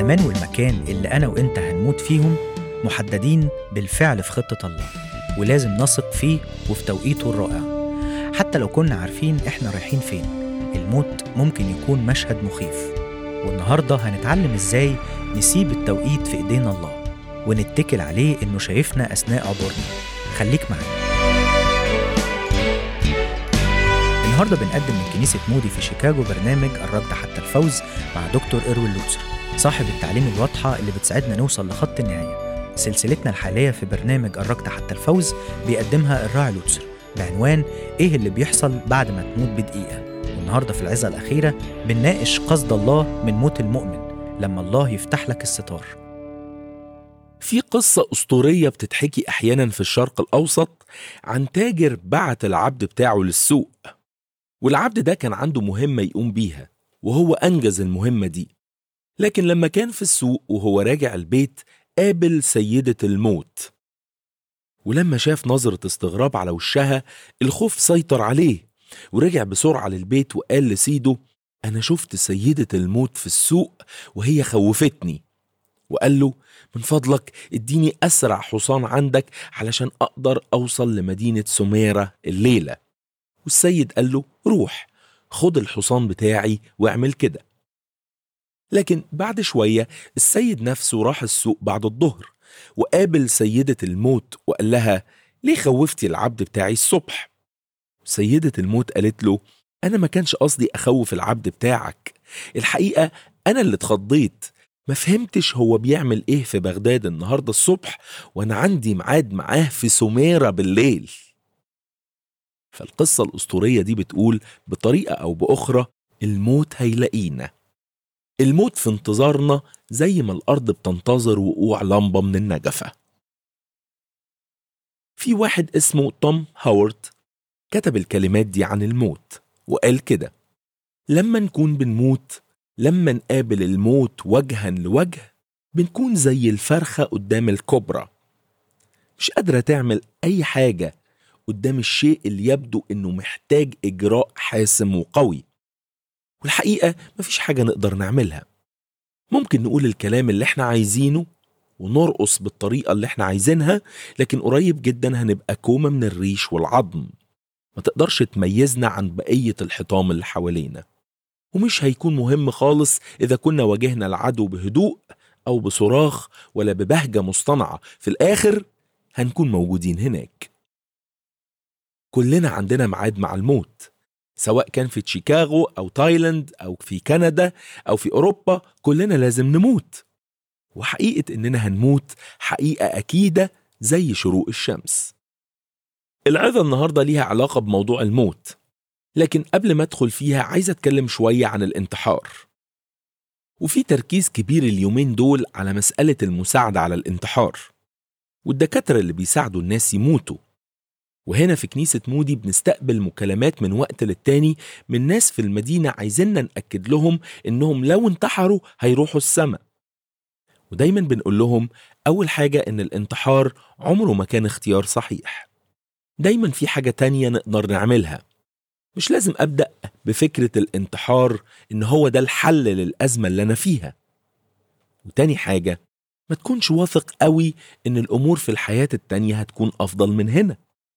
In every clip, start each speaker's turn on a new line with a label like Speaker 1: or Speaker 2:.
Speaker 1: الزمان والمكان اللي أنا وإنت هنموت فيهم محددين بالفعل في خطة الله ولازم نثق فيه وفي توقيته الرائع حتى لو كنا عارفين إحنا رايحين فين الموت ممكن يكون مشهد مخيف والنهاردة هنتعلم إزاي نسيب التوقيت في إيدينا الله ونتكل عليه إنه شايفنا أثناء عبورنا خليك معانا النهارده بنقدم من كنيسة مودي في شيكاغو برنامج الركض حتى الفوز مع دكتور إروين لوتسر صاحب التعليم الواضحة اللي بتساعدنا نوصل لخط النهاية سلسلتنا الحالية في برنامج الركض حتى الفوز بيقدمها الراعي لوتسر بعنوان إيه اللي بيحصل بعد ما تموت بدقيقة والنهارده في العظة الأخيرة بنناقش قصد الله من موت المؤمن لما الله يفتح لك الستار
Speaker 2: في قصة أسطورية بتتحكي أحيانا في الشرق الأوسط عن تاجر بعت العبد بتاعه للسوق والعبد ده كان عنده مهمة يقوم بيها وهو أنجز المهمة دي لكن لما كان في السوق وهو راجع البيت قابل سيدة الموت ولما شاف نظرة استغراب على وشها الخوف سيطر عليه ورجع بسرعة للبيت وقال لسيده أنا شفت سيدة الموت في السوق وهي خوفتني وقال له من فضلك اديني أسرع حصان عندك علشان أقدر أوصل لمدينة سميرة الليلة والسيد قال له روح خد الحصان بتاعي واعمل كده لكن بعد شوية السيد نفسه راح السوق بعد الظهر وقابل سيدة الموت وقال لها ليه خوفتي العبد بتاعي الصبح سيدة الموت قالت له أنا ما كانش قصدي أخوف العبد بتاعك الحقيقة أنا اللي اتخضيت ما فهمتش هو بيعمل إيه في بغداد النهاردة الصبح وأنا عندي ميعاد معاه في سميرة بالليل فالقصة الأسطورية دي بتقول بطريقة أو بأخرى الموت هيلاقينا الموت في انتظارنا زي ما الأرض بتنتظر وقوع لمبة من النجفة في واحد اسمه توم هاورد كتب الكلمات دي عن الموت وقال كده لما نكون بنموت لما نقابل الموت وجها لوجه بنكون زي الفرخة قدام الكبرى مش قادرة تعمل أي حاجة قدام الشيء اللي يبدو إنه محتاج إجراء حاسم وقوي والحقيقة مفيش حاجة نقدر نعملها ممكن نقول الكلام اللي احنا عايزينه ونرقص بالطريقة اللي احنا عايزينها لكن قريب جدا هنبقى كومة من الريش والعظم ما تقدرش تميزنا عن بقية الحطام اللي حوالينا ومش هيكون مهم خالص إذا كنا واجهنا العدو بهدوء أو بصراخ ولا ببهجة مصطنعة في الآخر هنكون موجودين هناك كلنا عندنا ميعاد مع الموت سواء كان في شيكاغو أو تايلاند أو في كندا أو في أوروبا كلنا لازم نموت وحقيقة إننا هنموت حقيقة أكيدة زي شروق الشمس العظة النهاردة ليها علاقة بموضوع الموت لكن قبل ما أدخل فيها عايز أتكلم شوية عن الانتحار وفي تركيز كبير اليومين دول على مسألة المساعدة على الانتحار والدكاترة اللي بيساعدوا الناس يموتوا وهنا في كنيسة مودي بنستقبل مكالمات من وقت للتاني من ناس في المدينة عايزيننا نأكد لهم إنهم لو انتحروا هيروحوا السماء ودايما بنقول لهم أول حاجة إن الانتحار عمره ما كان اختيار صحيح دايما في حاجة تانية نقدر نعملها مش لازم أبدأ بفكرة الانتحار إن هو ده الحل للأزمة اللي أنا فيها وتاني حاجة ما تكونش واثق قوي إن الأمور في الحياة التانية هتكون أفضل من هنا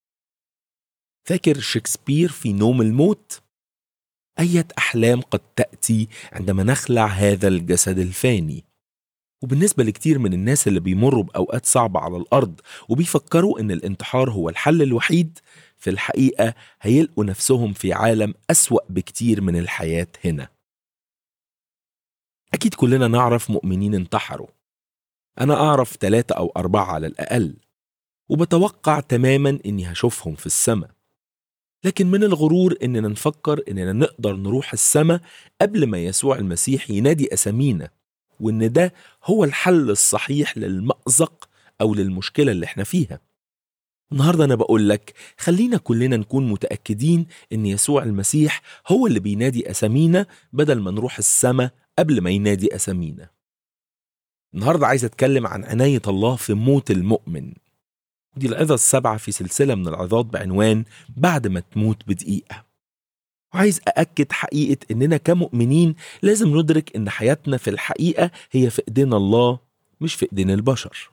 Speaker 2: فاكر شكسبير في نوم الموت أية أحلام قد تأتي عندما نخلع هذا الجسد الفاني وبالنسبة لكتير من الناس اللي بيمروا بأوقات صعبة على الأرض وبيفكروا إن الانتحار هو الحل الوحيد في الحقيقة هيلقوا نفسهم في عالم أسوأ بكتير من الحياة هنا أكيد كلنا نعرف مؤمنين انتحروا أنا أعرف ثلاثة أو أربعة على الأقل وبتوقع تماما إني هشوفهم في السماء لكن من الغرور إننا نفكر إننا نقدر نروح السماء قبل ما يسوع المسيح ينادي أسامينا وإن ده هو الحل الصحيح للمأزق أو للمشكلة اللي احنا فيها النهاردة أنا بقول لك خلينا كلنا نكون متأكدين إن يسوع المسيح هو اللي بينادي أسامينا بدل ما نروح السماء قبل ما ينادي أسامينا النهاردة عايز أتكلم عن عناية الله في موت المؤمن ودي العظة السبعة في سلسلة من العظات بعنوان بعد ما تموت بدقيقة وعايز أأكد حقيقة إننا كمؤمنين لازم ندرك إن حياتنا في الحقيقة هي في إيدينا الله مش في إيدين البشر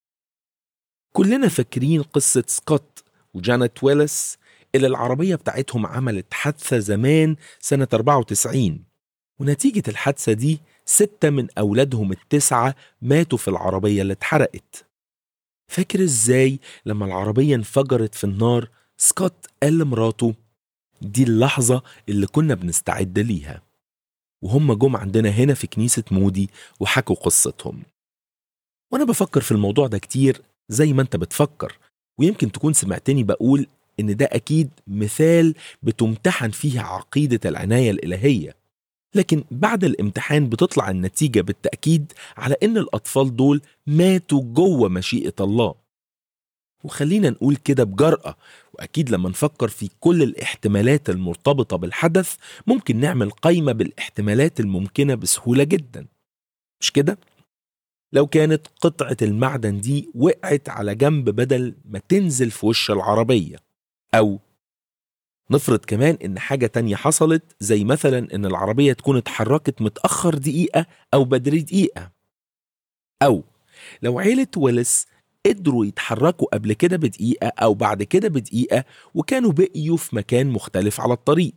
Speaker 2: كلنا فاكرين قصة سكوت وجانيت ويلس اللي العربية بتاعتهم عملت حادثة زمان سنة 94 ونتيجة الحادثة دي ستة من أولادهم التسعة ماتوا في العربية اللي اتحرقت فاكر ازاي لما العربية انفجرت في النار سكوت قال لمراته دي اللحظة اللي كنا بنستعد ليها وهم جم عندنا هنا في كنيسة مودي وحكوا قصتهم وأنا بفكر في الموضوع ده كتير زي ما أنت بتفكر ويمكن تكون سمعتني بقول إن ده أكيد مثال بتمتحن فيه عقيدة العناية الإلهية لكن بعد الامتحان بتطلع النتيجة بالتأكيد على إن الأطفال دول ماتوا جوه مشيئة الله وخلينا نقول كده بجرأة وأكيد لما نفكر في كل الاحتمالات المرتبطة بالحدث ممكن نعمل قايمة بالاحتمالات الممكنة بسهولة جدا مش كده؟ لو كانت قطعة المعدن دي وقعت على جنب بدل ما تنزل في وش العربية أو نفرض كمان إن حاجة تانية حصلت زي مثلا إن العربية تكون اتحركت متأخر دقيقة أو بدري دقيقة أو لو عيلة ويلس قدروا يتحركوا قبل كده بدقيقة أو بعد كده بدقيقة وكانوا بقيوا في مكان مختلف على الطريق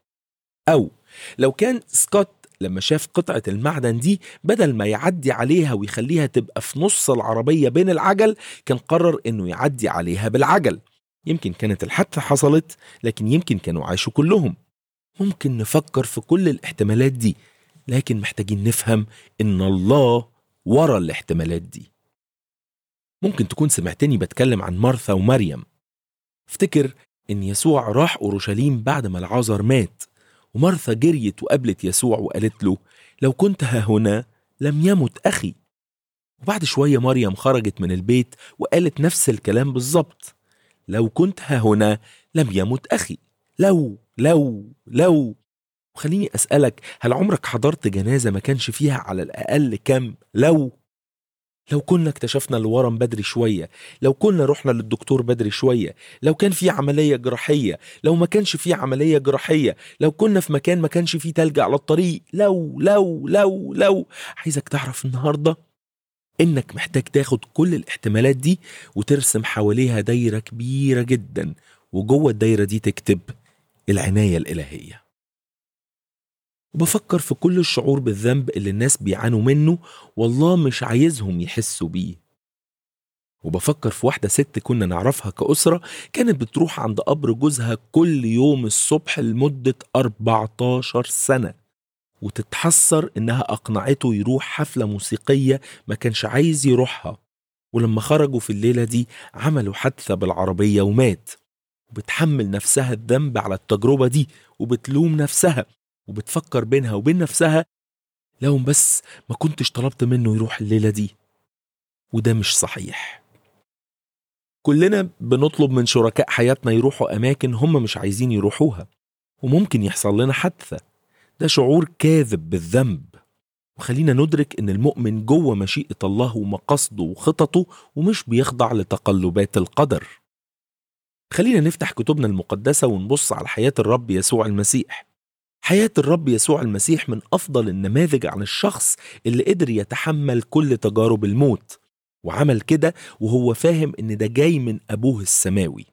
Speaker 2: أو لو كان سكوت لما شاف قطعة المعدن دي بدل ما يعدي عليها ويخليها تبقى في نص العربية بين العجل كان قرر إنه يعدي عليها بالعجل يمكن كانت الحادثة حصلت لكن يمكن كانوا عاشوا كلهم ممكن نفكر في كل الاحتمالات دي لكن محتاجين نفهم إن الله ورا الاحتمالات دي ممكن تكون سمعتني بتكلم عن مرثا ومريم افتكر إن يسوع راح أورشليم بعد ما العازر مات ومرثا جريت وقابلت يسوع وقالت له لو كنت ها هنا لم يمت أخي وبعد شوية مريم خرجت من البيت وقالت نفس الكلام بالظبط لو كنت ها هنا لم يمت أخي لو لو لو وخليني أسألك هل عمرك حضرت جنازة ما كانش فيها على الأقل كم لو لو كنا اكتشفنا الورم بدري شوية لو كنا رحنا للدكتور بدري شوية لو كان في عملية جراحية لو ما كانش في عملية جراحية لو كنا في مكان ما كانش فيه تلج على الطريق لو لو لو لو عايزك تعرف النهاردة انك محتاج تاخد كل الاحتمالات دي وترسم حواليها دايرة كبيرة جدا وجوه الدايرة دي تكتب العناية الإلهية وبفكر في كل الشعور بالذنب اللي الناس بيعانوا منه والله مش عايزهم يحسوا بيه وبفكر في واحدة ست كنا نعرفها كأسرة كانت بتروح عند قبر جوزها كل يوم الصبح لمدة 14 سنة وتتحسر إنها أقنعته يروح حفلة موسيقية ما كانش عايز يروحها ولما خرجوا في الليلة دي عملوا حادثة بالعربية ومات وبتحمل نفسها الذنب على التجربة دي وبتلوم نفسها وبتفكر بينها وبين نفسها لو بس ما كنتش طلبت منه يروح الليلة دي وده مش صحيح كلنا بنطلب من شركاء حياتنا يروحوا أماكن هم مش عايزين يروحوها وممكن يحصل لنا حادثة ده شعور كاذب بالذنب وخلينا ندرك ان المؤمن جوه مشيئة الله ومقاصده وخططه ومش بيخضع لتقلبات القدر خلينا نفتح كتبنا المقدسة ونبص على حياة الرب يسوع المسيح حياة الرب يسوع المسيح من أفضل النماذج عن الشخص اللي قدر يتحمل كل تجارب الموت وعمل كده وهو فاهم إن ده جاي من أبوه السماوي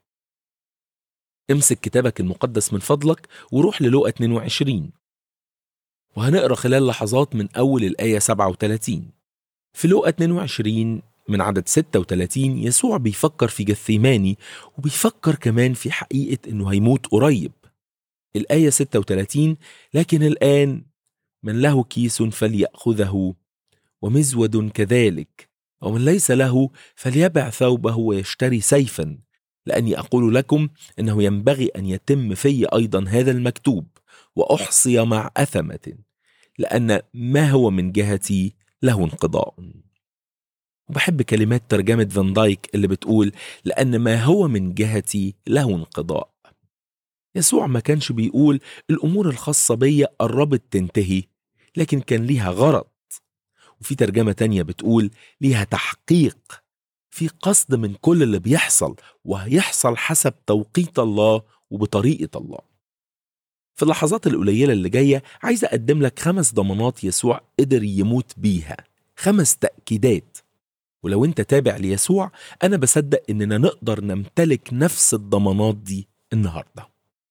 Speaker 2: امسك كتابك المقدس من فضلك وروح للوقا 22 وهنقرا خلال لحظات من أول الآية 37 في لوقا 22 من عدد 36 يسوع بيفكر في جثيماني وبيفكر كمان في حقيقة إنه هيموت قريب الآية 36 لكن الآن من له كيس فليأخذه ومزود كذلك ومن ليس له فليبع ثوبه ويشتري سيفا لأني أقول لكم أنه ينبغي أن يتم في أيضا هذا المكتوب وأحصي مع أثمة لأن ما هو من جهتي له انقضاء وبحب كلمات ترجمة فان دايك اللي بتقول لأن ما هو من جهتي له انقضاء يسوع ما كانش بيقول الأمور الخاصة بيا قربت تنتهي لكن كان ليها غرض وفي ترجمة تانية بتقول ليها تحقيق في قصد من كل اللي بيحصل وهيحصل حسب توقيت الله وبطريقة الله في اللحظات القليلة اللي جاية عايز أقدم لك خمس ضمانات يسوع قدر يموت بيها خمس تأكيدات ولو أنت تابع ليسوع أنا بصدق إننا نقدر نمتلك نفس الضمانات دي النهاردة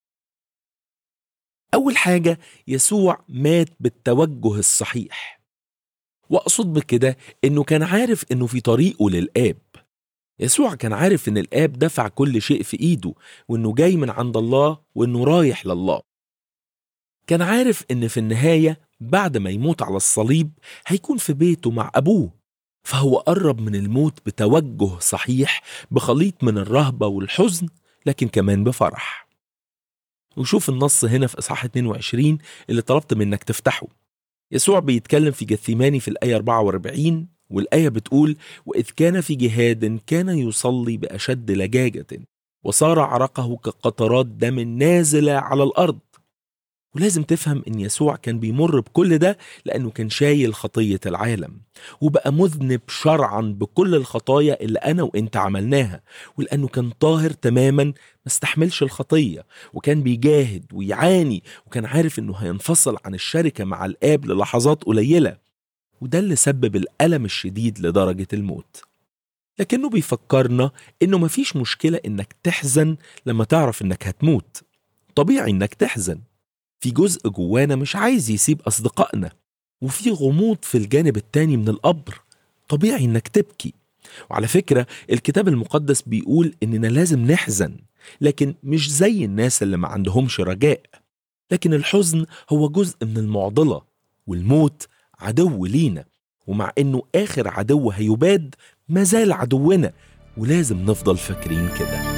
Speaker 2: أول حاجة يسوع مات بالتوجه الصحيح وأقصد بكده إنه كان عارف إنه في طريقه للآب يسوع كان عارف إن الآب دفع كل شيء في إيده وإنه جاي من عند الله وإنه رايح لله كان عارف إن في النهاية بعد ما يموت على الصليب هيكون في بيته مع أبوه فهو قرب من الموت بتوجه صحيح بخليط من الرهبة والحزن لكن كمان بفرح وشوف النص هنا في إصحاح 22 اللي طلبت منك تفتحه يسوع بيتكلم في جثيماني في الآية 44 والآية بتقول وإذ كان في جهاد كان يصلي بأشد لجاجة وصار عرقه كقطرات دم نازلة على الأرض ولازم تفهم ان يسوع كان بيمر بكل ده لانه كان شايل خطيه العالم وبقى مذنب شرعا بكل الخطايا اللي انا وانت عملناها ولانه كان طاهر تماما ما استحملش الخطيه وكان بيجاهد ويعاني وكان عارف انه هينفصل عن الشركه مع الاب للحظات قليله وده اللي سبب الالم الشديد لدرجه الموت لكنه بيفكرنا انه مفيش مشكله انك تحزن لما تعرف انك هتموت طبيعي انك تحزن في جزء جوانا مش عايز يسيب أصدقائنا وفي غموض في الجانب التاني من القبر طبيعي إنك تبكي وعلى فكرة الكتاب المقدس بيقول إننا لازم نحزن لكن مش زي الناس اللي ما عندهمش رجاء لكن الحزن هو جزء من المعضلة والموت عدو لينا ومع إنه آخر عدو هيباد مازال عدونا ولازم نفضل فاكرين كده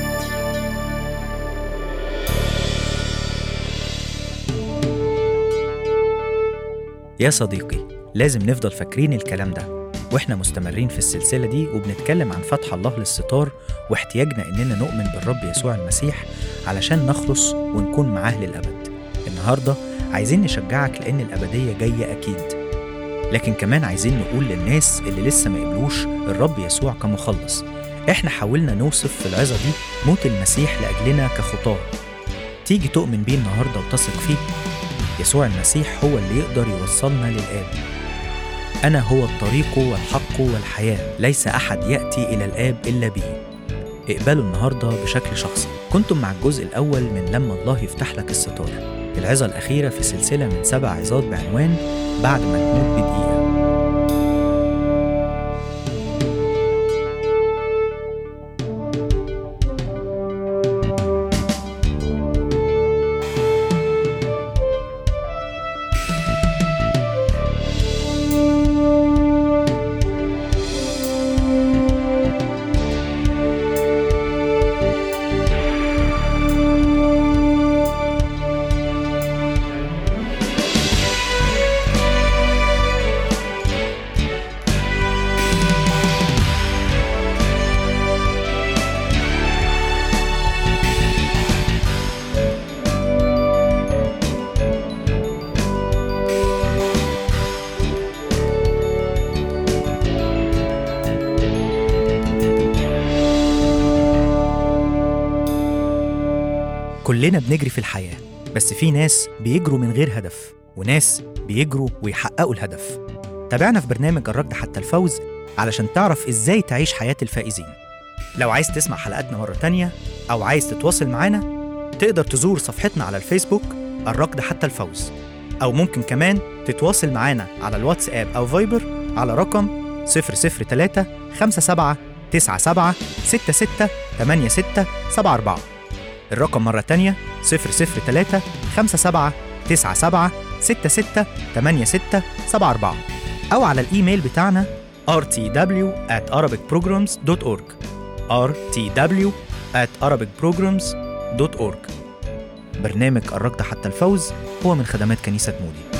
Speaker 1: يا صديقي لازم نفضل فاكرين الكلام ده واحنا مستمرين في السلسلة دي وبنتكلم عن فتح الله للستار واحتياجنا اننا نؤمن بالرب يسوع المسيح علشان نخلص ونكون معاه للأبد النهاردة عايزين نشجعك لأن الأبدية جاية أكيد لكن كمان عايزين نقول للناس اللي لسه ما قبلوش الرب يسوع كمخلص احنا حاولنا نوصف في العظة دي موت المسيح لأجلنا كخطاة تيجي تؤمن بيه النهاردة وتثق فيه يسوع المسيح هو اللي يقدر يوصلنا للآب أنا هو الطريق والحق والحياة ليس أحد يأتي إلى الآب إلا بي اقبلوا النهاردة بشكل شخصي كنتم مع الجزء الأول من لما الله يفتح لك الستار العظة الأخيرة في سلسلة من سبع عظات بعنوان بعد ما تموت بدقيقة كلنا بنجري في الحياة بس في ناس بيجروا من غير هدف وناس بيجروا ويحققوا الهدف تابعنا في برنامج الركض حتى الفوز علشان تعرف ازاي تعيش حياة الفائزين لو عايز تسمع حلقاتنا مرة تانية أو عايز تتواصل معانا تقدر تزور صفحتنا على الفيسبوك الركض حتى الفوز أو ممكن كمان تتواصل معانا على الواتساب أو فايبر على رقم 003 57 97 66 86 74 الرقم مرة تانية 003 57 97 66 86 74 أو على الإيميل بتاعنا rtw at arabicprograms.org rtw at arabicprograms.org برنامج الركض حتى الفوز هو من خدمات كنيسة مودي